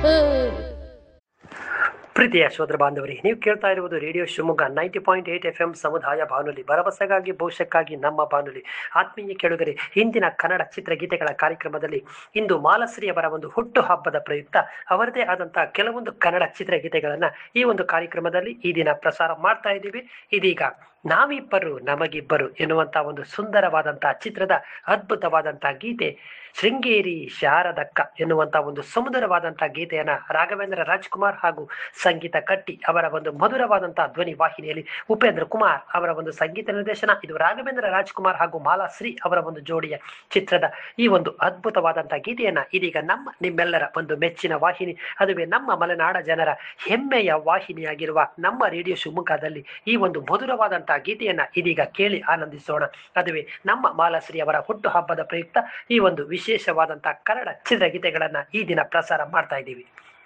ಪ್ರೀತಿಯ ಶ್ರೋತೃ ಬಾಂಧವರಿ ನೀವು ಕೇಳ್ತಾ ಇರುವುದು radio Shivamogga ninety point eight F M ಸಮುದಾಯ ಬಾನುಲಿ ಭರವಸೆಗಾಗಿ ಭವಿಷ್ಯಕ್ಕಾಗಿ ನಮ್ಮ ಬಾನುಲಿ ಆತ್ಮೀಯ ಕೆಳುಗರೆ ಇಂದಿನ ಕನ್ನಡ ಚಿತ್ರಗೀತೆಗಳ ಕಾರ್ಯಕ್ರಮದಲ್ಲಿ ಇಂದು ಮಾಲಶ್ರೀ ಅವರ ಒಂದು ಹುಟ್ಟು ಹಬ್ಬದ ಪ್ರಯುಕ್ತ ಅವರದೇ ಆದಂತಹ ಕೆಲವೊಂದು ಕನ್ನಡ ಚಿತ್ರಗೀತೆಗಳನ್ನ ಈ ಒಂದು ಕಾರ್ಯಕ್ರಮದಲ್ಲಿ ಈ ದಿನ ಪ್ರಸಾರ ಮಾಡ್ತಾ ಇದ್ದೀವಿ ಇದೀಗ ನಾವಿಬ್ಬರು ನಮಗಿಬ್ಬರು ಎನ್ನುವಂತಹ ಒಂದು ಸುಂದರವಾದಂತಹ ಚಿತ್ರದ ಅದ್ಭುತವಾದಂತಹ ಗೀತೆ ಶೃಂಗೇರಿ ಶಾರದಕ್ಕ ಎನ್ನುವಂತಹ ಒಂದು ಸುಮಧುರವಾದಂತಹ ಗೀತೆಯನ್ನ ರಾಘವೇಂದ್ರ ರಾಜ್ಕುಮಾರ್ ಹಾಗೂ ಸಂಗೀತ ಕಟ್ಟಿ ಅವರ ಒಂದು ಮಧುರವಾದಂತಹ ಧ್ವನಿ ವಾಹಿನಿಯಲ್ಲಿ ಉಪೇಂದ್ರ ಕುಮಾರ್ ಅವರ ಒಂದು ಸಂಗೀತ ನಿರ್ದೇಶನ ಇದು ರಾಘವೇಂದ್ರ ರಾಜ್ಕುಮಾರ್ ಹಾಗೂ ಮಾಲಾಶ್ರೀ ಅವರ ಒಂದು ಜೋಡಿಯ ಚಿತ್ರದ ಈ ಒಂದು ಅದ್ಭುತವಾದಂತಹ ಗೀತೆಯನ್ನ ಇದೀಗ ನಮ್ಮ ನಿಮ್ಮೆಲ್ಲರ ಒಂದು ಮೆಚ್ಚಿನ ವಾಹಿನಿ ಅದುವೇ ನಮ್ಮ ಮಲೆನಾಡ ಜನರ ಹೆಮ್ಮೆಯ ವಾಹಿನಿಯಾಗಿರುವ ನಮ್ಮ ರೇಡಿಯೋ ಶಿವಮೊಗ್ಗದಲ್ಲಿ ಈ ಒಂದು ಮಧುರವಾದಂತಹ ಗೀತೆಯನ್ನ ಇದೀಗ ಕೇಳಿ ಆನಂದಿಸೋಣ ಅದುವೇ ನಮ್ಮ ಮಾಲಾಶ್ರೀ ಅವರ ಹುಟ್ಟು ಹಬ್ಬದ ಪ್ರಯುಕ್ತ ಈ ಒಂದು ವಿಶೇಷವಾದಂತಹ ಕನ್ನಡ ಚಿತ್ರಗೀತೆಗಳನ್ನ ಈ ದಿನ ಪ್ರಸಾರ ಮಾಡ್ತಾ ಇದ್ದೀವಿ